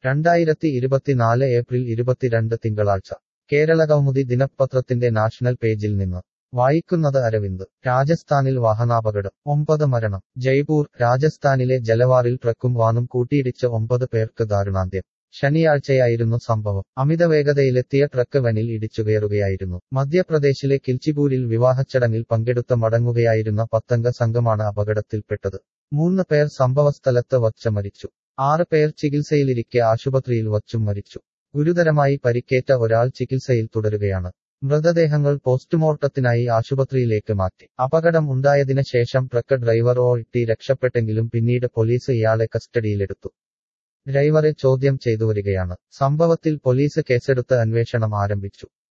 രണ്ടായിരത്തി ഇരുപത്തിനാല് ഏപ്രിൽ ഇരുപത്തിരണ്ട് തിങ്കളാഴ്ച കേരളകൗമുദി ദിനപത്രത്തിന്റെ നാഷണൽ പേജിൽ നിന്ന് വായിക്കുന്നത് അരവിന്ദ് രാജസ്ഥാനിൽ വാഹനാപകടം ഒമ്പത് മരണം ജയ്പൂർ രാജസ്ഥാനിലെ ജലവാറിൽ ട്രക്കും വാനും കൂട്ടിയിടിച്ച് ഒമ്പത് പേർക്ക് ദാരുണാന്ത്യം ശനിയാഴ്ചയായിരുന്നു സംഭവം അമിതവേഗതയിലെത്തിയ ട്രക്ക് വനിൽ ഇടിച്ചുകയറുകയായിരുന്നു മധ്യപ്രദേശിലെ കിൽച്ചിപൂരിൽ വിവാഹച്ചടങ്ങിൽ പങ്കെടുത്ത മടങ്ങുകയായിരുന്ന പത്തംഗ സംഘമാണ് അപകടത്തിൽപ്പെട്ടത് മൂന്ന് പേർ സംഭവസ്ഥലത്ത് വച്ച് മരിച്ചു ആറ് പേർ ചികിത്സയിലിരിക്കെ ആശുപത്രിയിൽ വച്ചും മരിച്ചു ഗുരുതരമായി പരിക്കേറ്റ ഒരാൾ ചികിത്സയിൽ തുടരുകയാണ് മൃതദേഹങ്ങൾ പോസ്റ്റ്മോർട്ടത്തിനായി ആശുപത്രിയിലേക്ക് മാറ്റി അപകടം ഉണ്ടായതിന് ശേഷം ട്രക്ക് ഡ്രൈവർ ഓ ഇട്ടി രക്ഷപ്പെട്ടെങ്കിലും പിന്നീട് പോലീസ് ഇയാളെ കസ്റ്റഡിയിലെടുത്തു ഡ്രൈവറെ ചോദ്യം ചെയ്തുവരികയാണ് സംഭവത്തിൽ പോലീസ് കേസെടുത്ത് അന്വേഷണം ആരംഭിച്ചു